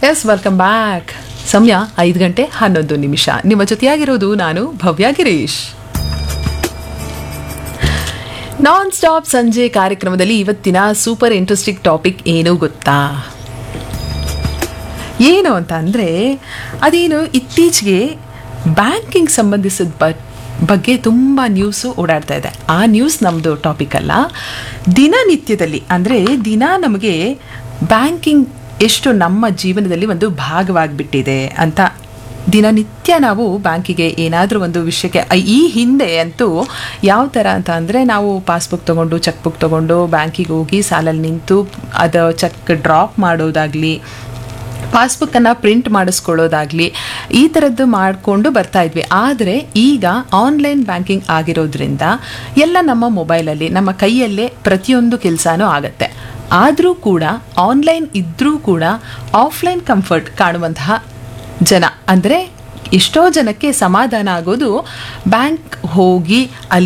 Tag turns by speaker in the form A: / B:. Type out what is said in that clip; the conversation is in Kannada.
A: ಎಸ್ ವೆಲ್ಕಮ್ ಬ್ಯಾಕ್ ಸಮಯ ಐದು ಗಂಟೆ ಹನ್ನೊಂದು ನಿಮಿಷ ನಿಮ್ಮ ಜೊತೆಯಾಗಿರೋದು ನಾನು ಭವ್ಯ ಗಿರೀಶ್ ನಾನ್ ಸ್ಟಾಪ್ ಸಂಜೆ ಕಾರ್ಯಕ್ರಮದಲ್ಲಿ ಇವತ್ತಿನ ಸೂಪರ್ ಇಂಟ್ರೆಸ್ಟಿಂಗ್ ಟಾಪಿಕ್ ಏನು ಗೊತ್ತಾ ಏನು ಅಂತ ಅಂದರೆ ಅದೇನು ಇತ್ತೀಚೆಗೆ ಬ್ಯಾಂಕಿಂಗ್ ಸಂಬಂಧಿಸಿದ ಬ ಬಗ್ಗೆ ತುಂಬ ನ್ಯೂಸು ಓಡಾಡ್ತಾ ಇದೆ ಆ ನ್ಯೂಸ್ ನಮ್ಮದು ಟಾಪಿಕ್ ಅಲ್ಲ ದಿನನಿತ್ಯದಲ್ಲಿ ಅಂದರೆ ದಿನ ನಮಗೆ ಬ್ಯಾಂಕಿಂಗ್ ಎಷ್ಟು ನಮ್ಮ ಜೀವನದಲ್ಲಿ ಒಂದು ಭಾಗವಾಗಿಬಿಟ್ಟಿದೆ ಅಂತ ದಿನನಿತ್ಯ ನಾವು ಬ್ಯಾಂಕಿಗೆ ಏನಾದರೂ ಒಂದು ವಿಷಯಕ್ಕೆ ಐ- ಈ ಹಿಂದೆ ಅಂತೂ ಯಾವ ಥರ ಅಂತ ಅಂದರೆ ನಾವು ಪಾಸ್ಬುಕ್ ತೊಗೊಂಡು ಚೆಕ್ ಬುಕ್ ತೊಗೊಂಡು ಬ್ಯಾಂಕಿಗೆ ಹೋಗಿ ಸಾಲಲ್ಲಿ ನಿಂತು ಅದು ಚೆಕ್ ಡ್ರಾಪ್ ಮಾಡೋದಾಗಲಿ ಪಾಸ್ಬುಕ್ಕನ್ನು ಪ್ರಿಂಟ್ ಮಾಡಿಸ್ಕೊಳ್ಳೋದಾಗಲಿ ಈ ಥರದ್ದು ಮಾಡಿಕೊಂಡು ಬರ್ತಾ ಇದ್ವಿ ಆದರೆ ಈಗ ಆನ್ಲೈನ್ ಬ್ಯಾಂಕಿಂಗ್ ಆಗಿರೋದ್ರಿಂದ ಎಲ್ಲ ನಮ್ಮ ಮೊಬೈಲಲ್ಲಿ ನಮ್ಮ ಕೈಯಲ್ಲೇ ಪ್ರತಿಯೊಂದು ಕೆಲಸನೂ ಆಗುತ್ತೆ ಆದರೂ ಕೂಡ ಆನ್ಲೈನ್ ಇದ್ದರೂ ಕೂಡ ಆಫ್ಲೈನ್ ಕಂಫರ್ಟ್ ಕಾಣುವಂತಹ ಜನ ಅಂದರೆ ಎಷ್ಟೋ ಜನಕ್ಕೆ ಸಮಾಧಾನ ಆಗೋದು ಬ್ಯಾಂಕ್ ಹೋಗಿ ಅಲ್ಲಿ